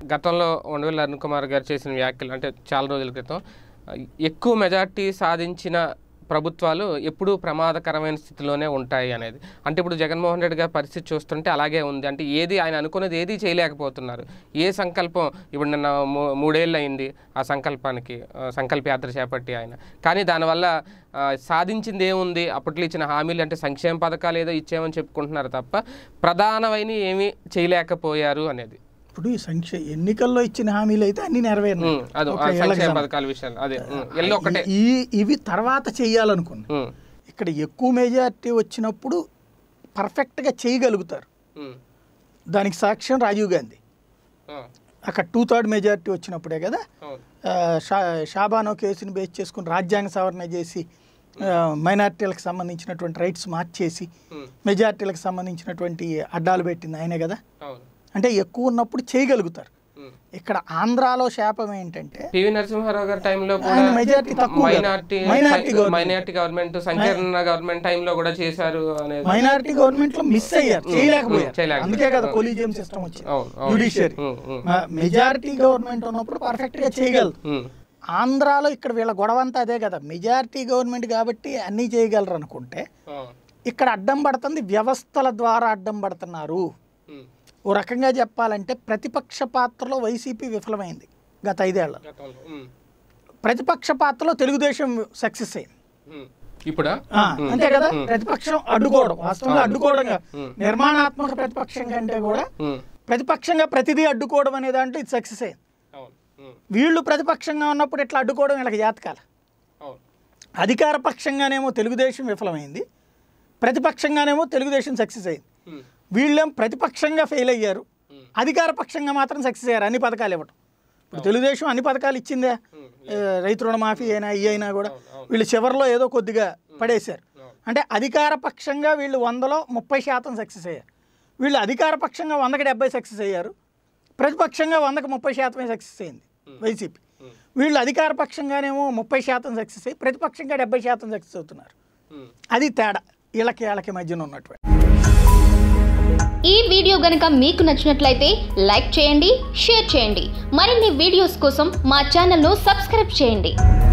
గతంలో ఉండవల్లి అరుణ్ కుమార్ గారు చేసిన వ్యాఖ్యలు అంటే చాలా రోజుల క్రితం ఆ, ఎక్కువ మెజార్టీ సాధించిన ప్రభుత్వాలు ఎప్పుడూ ప్రమాదకరమైన స్థితిలోనే ఉంటాయి అనేది అంటే ఇప్పుడు జగన్మోహన్ రెడ్డి గారి పరిస్థితి చూస్తుంటే అలాగే ఉంది అంటే ఏది ఆయన అనుకున్నది ఏది చేయలేకపోతున్నారు ఏ సంకల్పం ఇప్పుడు నిన్న మూ- మూడేళ్ళు అయింది ఆ సంకల్పానికి ఆ, సంకల్ప యాత్ర చేపట్టి ఆయన కానీ దానివల్ల ఆ, సాధించింది ఏముంది అప్పట్లో ఇచ్చిన హామీలు అంటే సంక్షేమ పథకాలు ఏదో ఇచ్చామని చెప్పుకుంటున్నారు తప్ప ప్రధానమైన ఏమీ చేయలేకపోయారు అనేది ఇప్పుడు ఈ సంక్షే ఎన్నికల్లో ఇచ్చిన హామీలు అయితే అన్ని నెరవేరినాయి ఉమ్, అది ఒక ఆ ఏళ్ళకి సంక్షేమ సంబంధించి. పథకాల విషయాలు అదే ఉమ్, ఎల్లో ఒకటే ఈ ఇవి తర్వాత చెయ్యాలనుకున్నా ఉమ్, ఇక్కడ ఎక్కువ మెజారిటీ వచ్చినప్పుడు పర్ఫెక్ట్గా చేయగలుగుతారు ఉమ్, దానికి సాక్ష్యం రాజీవ్ గాంధీ ఆ, అక్కడ టూ థర్డ్ మెజారిటీ వచ్చినప్పుడే కదా అవును ఆ, షా షాబానో కేసుని బేస్ చేసుకుని రాజ్యాంగ సవరణ చేసి ఆ, మైనార్టీలకు సంబంధించినటువంటి రైట్స్ మార్చేసి ఉమ్, మెజార్టీలకు సంబంధించినటువంటి అడ్డాలు పెట్టింది ఆయనే కదా అవును అంటే ఎక్కువ ఉన్నప్పుడు చేయగలుగుతారు ఉమ్. ఇక్కడ ఆంధ్రాలో శాపం ఏంటంటే పివి నరసింహారావు గారి టైంలో కూడా ఆయన మెజారిటీ తక్కువ కదా. Minority minority government. Minority government సంకీర్ణ గవర్నమెంట్ టైంలో కూడా చేశారు అనేది మైనారిటీ గవర్నమెంట్ లో మిస్ అయ్యారు చేయలేకపోయారు చేయలేకపోయారు. అందుకే కదా కొలీజియం సిస్టమ్ వచ్చింది అవును అవును జ్యుడిషియరీ ఉమ్, ఉమ్, మెజారిటీ గవర్నమెంట్ ఉన్నప్పుడు పర్ఫెక్ట్ గా చేయగలరు ఉమ్, ఆంధ్రాలో ఇక్కడ వీళ్ళ గొడవ అంతా అదే కదా మెజారిటీ గవర్నమెంట్ కాబట్టి అన్నీ చేయగలరు అనుకుంటే అవును ఇక్కడ అడ్డం పడుతుంది వ్యవస్థల ద్వారా అడ్డం పడుతున్నారు ఉమ్, ఓ రకంగా చెప్పాలంటే ప్రతిపక్ష పాత్రలో వైసీపీ విఫలమైంది గత ఐదేళ్ల గతంలో ఉమ్, ప్రతిపక్ష పాత్రలో తెలుగుదేశం సక్సెస్ అయింది ఉమ్. ఇప్పుడా ఆ, అంతే కదా ప్రతిపక్షం అడ్డుకోవడం వాస్తవంగా అడ్డుకోవడం కాదు. ఉమ్. నిర్మాణాత్మక ప్రతిపక్షం కంటే కూడా ఉమ్, ప్రతిపక్షంగా ప్రతిదీ అడ్డుకోవడం అనే దాంట్లో ఇది సక్సెస్ అయింది అవును ఉమ్, వీళ్ళు ప్రతిపక్షంగా ఉన్నప్పుడు ఇట్లా అడ్డుకోవడం వీళ్ళకి జాతకాల అవును అధికార పక్షంగానేమో తెలుగుదేశం విఫలమైంది ప్రతిపక్షంగానేమో తెలుగుదేశం సక్సెస్ అయింది ఉమ్, వీళ్ళేం ప్రతిపక్షంగా ఫెయిల్ అయ్యారు ఉమ్. అధికార పక్షంగా మాత్రం సక్సెస్ అయ్యారు అన్ని పథకాలు ఇవ్వడం ఇప్పుడు తెలుగుదేశం అన్ని పథకాలు ఇచ్చిందే ఉమ్, ఏ, రైతు రుణమాఫీ అయినా ఈ అయినా కూడా అవును, అవును. వీళ్ళు చివరిలో ఏదో కొద్దిగా పడేశారు అవును. అంటే అధికార పక్షంగా వీళ్ళు వందలో ముప్పై శాతం సక్సెస్ అయ్యారు వీళ్ళు అధికార పక్షంగా వందకి డెబ్బై సక్సెస్ అయ్యారు ప్రతిపక్షంగా వందకి ముప్పై శాతమే సక్సెస్ అయింది వైసీపీ ఉమ్, వీళ్ళు అధికార పక్షంగానేమో ముప్పై శాతం సక్సెస్ అయ్యి ప్రతిపక్షంగా డెబ్బై శాతం సక్సెస్ అవుతున్నారు ఉమ్. అది తేడా వీళ్ళకి వీళ్ళకి మధ్యన ఉన్నటువంటి ఈ వీడియో గనుక మీకు నచ్చినట్లయితే లైక్ చేయండి షేర్ చేయండి మరిన్ని వీడియోస్ కోసం మా ఛానల్ను సబ్స్క్రైబ్ చేయండి